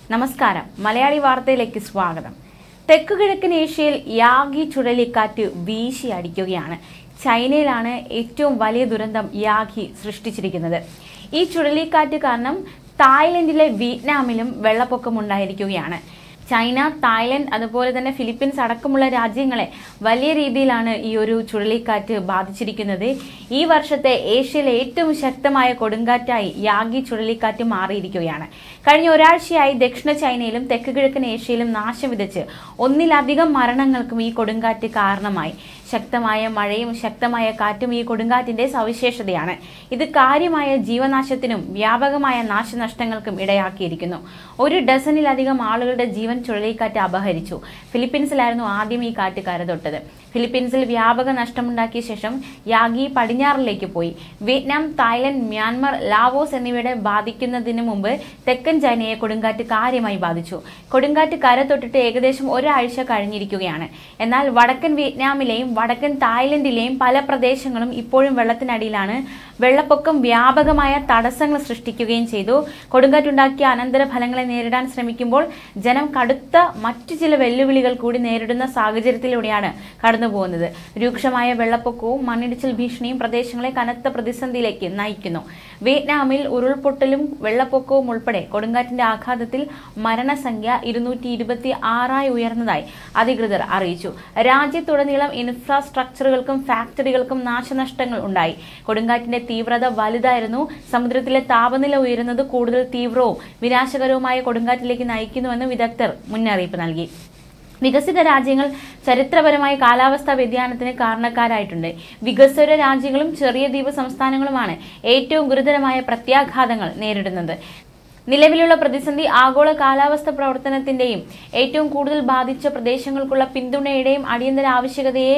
നമസ്കാരം മലയാളി വാർത്തയിലേക്ക് സ്വാഗതം തെക്കുകിഴക്കൻ ഏഷ്യയിൽ യാഗി ചുഴലിക്കാറ്റ് വീശി അടിക്കുകയാണ് ചൈനയിലാണ് ഏറ്റവും വലിയ ദുരന്തം യാഗി സൃഷ്ടിച്ചിരിക്കുന്നത് ഈ ചുഴലിക്കാറ്റ് കാരണം തായ്ലൻഡിലെ വിയറ്റ്നാമിലും വെള്ളപ്പൊക്കമുണ്ടായിരിക്കുകയാണ് ചൈന തായ്ലൻഡ് അതുപോലെ തന്നെ ഫിലിപ്പീൻസ് അടക്കമുള്ള രാജ്യങ്ങളെ വലിയ രീതിയിലാണ് ഈ ഒരു ചുഴലിക്കാറ്റ് ബാധിച്ചിരിക്കുന്നത് ഈ വർഷത്തെ ഏഷ്യയിലെ ഏറ്റവും ശക്തമായ കൊടുങ്കാറ്റായി യാഗി ചുഴലിക്കാറ്റ് മാറിയിരിക്കുകയാണ് കഴിഞ്ഞ ഒരാഴ്ചയായി ദക്ഷിണ ചൈനയിലും തെക്ക് കിഴക്കൻ ഏഷ്യയിലും നാശം വിതച്ച് ഒന്നിലധികം മരണങ്ങൾക്കും ഈ കൊടുങ്കാറ്റ് കാരണമായി ശക്തമായ മഴയും ശക്തമായ കാറ്റും ഈ കൊടുങ്കാറ്റിന്റെ സവിശേഷതയാണ് ഇത് കാര്യമായ ജീവനാശത്തിനും വ്യാപകമായ നാശനഷ്ടങ്ങൾക്കും ഇടയാക്കിയിരിക്കുന്നു ഒരു ഡസനിലധികം ആളുകളുടെ ജീവൻ ചുഴലിക്കാറ്റ് അപഹരിച്ചു ഫിലിപ്പീൻസിലായിരുന്നു ആദ്യം ഈ കാറ്റ് കരതൊട്ടത് ഫിലിപ്പീൻസിൽ വ്യാപക നഷ്ടമുണ്ടാക്കിയ ശേഷം യാഗി പടിഞ്ഞാറിലേക്ക് പോയി വിയറ്റ്നാം തായ്ലൻഡ് മ്യാൻമർ ലാവോസ് എന്നിവയുടെ ബാധിക്കുന്നതിന് മുമ്പ് തെക്കൻ ചൈനയെ കൊടുങ്കാറ്റ് കാര്യമായി ബാധിച്ചു കൊടുങ്കാറ്റ് കരതൊട്ടിട്ട് ഏകദേശം ഒരാഴ്ച കഴിഞ്ഞിരിക്കുകയാണ് എന്നാൽ വടക്കൻ വിയറ്റ്നാമിലെയും വടക്കൻ തായ്ലൻഡിലെയും പല പ്രദേശങ്ങളും ഇപ്പോഴും വെള്ളത്തിനടിയിലാണ് വെള്ളപ്പൊക്കം വ്യാപകമായ തടസ്സങ്ങൾ സൃഷ്ടിക്കുകയും ചെയ്തു കൊടുങ്കാറ്റുണ്ടാക്കിയ അനന്തരഫലങ്ങളെ നേരിടാൻ ശ്രമിക്കുമ്പോൾ ജനം കടുത്ത മറ്റു ചില വെല്ലുവിളികൾ കൂടി നേരിടുന്ന സാഹചര്യത്തിലൂടെയാണ് കടന്നുപോകുന്നത് രൂക്ഷമായ വെള്ളപ്പൊക്കവും മണ്ണിടിച്ചിൽ ഭീഷണിയും പ്രദേശങ്ങളെ കനത്ത പ്രതിസന്ധിയിലേക്ക് നയിക്കുന്നു വിയറ്റ്നാമിൽ ഉരുൾപൊട്ടലും വെള്ളപ്പൊക്കവും ഉൾപ്പെടെ കൊടുങ്കാറ്റിന്റെ ആഘാതത്തിൽ മരണസംഖ്യ ഇരുന്നൂറ്റി ഇരുപത്തി ആറായി ഉയർന്നതായി അധികൃതർ അറിയിച്ചു രാജ്യത്തുടനീളം ഇൻഫ്രാസ്ട്രക്ചറുകൾക്കും ഫാക്ടറികൾക്കും നാശനഷ്ടങ്ങൾ ഉണ്ടായി കൊടുങ്കാറ്റിന്റെ തീവ്രത വലുതായിരുന്നു സമുദ്രത്തിലെ താപനില ഉയരുന്നത് കൂടുതൽ തീവ്രവും വിനാശകരവുമായ കൊടുങ്കാറ്റിലേക്ക് നയിക്കുന്നുവെന്ന് വിദഗ്ധർ മുന്നറിയിപ്പ് നൽകി വികസിത രാജ്യങ്ങൾ ചരിത്രപരമായ കാലാവസ്ഥാ വ്യതിയാനത്തിന് കാരണക്കാരായിട്ടുണ്ട് വികസ്വര രാജ്യങ്ങളും ചെറിയ ദ്വീപ് സംസ്ഥാനങ്ങളുമാണ് ഏറ്റവും ഗുരുതരമായ പ്രത്യാഘാതങ്ങൾ നേരിടുന്നത് നിലവിലുള്ള പ്രതിസന്ധി ആഗോള കാലാവസ്ഥ പ്രവർത്തനത്തിന്റെയും ഏറ്റവും കൂടുതൽ ബാധിച്ച പ്രദേശങ്ങൾക്കുള്ള പിന്തുണയുടെയും അടിയന്തര ആവശ്യകതയെ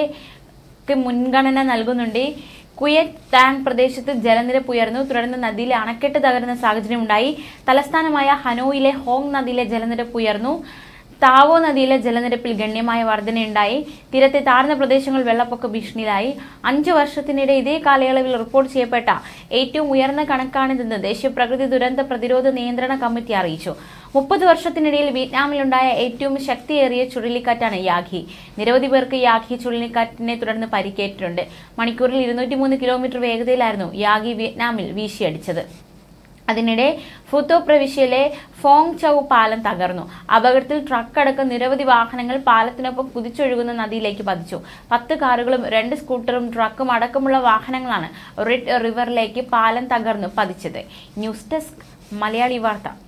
മുൻഗണന നൽകുന്നുണ്ട് കുയറ്റ് താങ് പ്രദേശത്ത് ജലനിരപ്പ് ഉയർന്നു തുടർന്ന് നദിയിലെ അണക്കെട്ട് തകരുന്ന സാഹചര്യമുണ്ടായി തലസ്ഥാനമായ ഹനോയിലെ ഹോങ് നദിയിലെ ജലനിരപ്പ് ഉയർന്നു താവോ നദിയിലെ ജലനിരപ്പിൽ ഗണ്യമായ വർധനയുണ്ടായി തീരത്തെ താഴ്ന്ന പ്രദേശങ്ങൾ വെള്ളപ്പൊക്ക ഭീഷണിയിലായി അഞ്ചു വർഷത്തിനിടെ ഇതേ കാലയളവിൽ റിപ്പോർട്ട് ചെയ്യപ്പെട്ട ഏറ്റവും ഉയർന്ന കണക്കാണിതെന്ന് ദേശീയ പ്രകൃതി ദുരന്ത പ്രതിരോധ നിയന്ത്രണ കമ്മിറ്റി അറിയിച്ചു മുപ്പത് വർഷത്തിനിടയിൽ വിയറ്റ്നാമിലുണ്ടായ ഏറ്റവും ശക്തിയേറിയ ചുഴലിക്കാറ്റാണ് യാഖി നിരവധി പേർക്ക് യാഖി ചുഴലിക്കാറ്റിനെ തുടർന്ന് പരിക്കേറ്റിട്ടുണ്ട് മണിക്കൂറിൽ ഇരുന്നൂറ്റി മൂന്ന് കിലോമീറ്റർ വേഗതയിലായിരുന്നു യാഗി വിയറ്റ്നാമിൽ വീശിയടിച്ചത് അതിനിടെ ഫുത്തോ പ്രവിശ്യയിലെ ഫോങ് ചൌ പാലം തകർന്നു അപകടത്തിൽ ട്രക്ക് അടക്കം നിരവധി വാഹനങ്ങൾ പാലത്തിനൊപ്പം കുതിച്ചൊഴുകുന്ന നദിയിലേക്ക് പതിച്ചു പത്ത് കാറുകളും രണ്ട് സ്കൂട്ടറും ട്രക്കും അടക്കമുള്ള വാഹനങ്ങളാണ് റിഡ് റിവറിലേക്ക് പാലം തകർന്നു പതിച്ചത് ന്യൂസ് ഡെസ്ക് മലയാളി വാർത്ത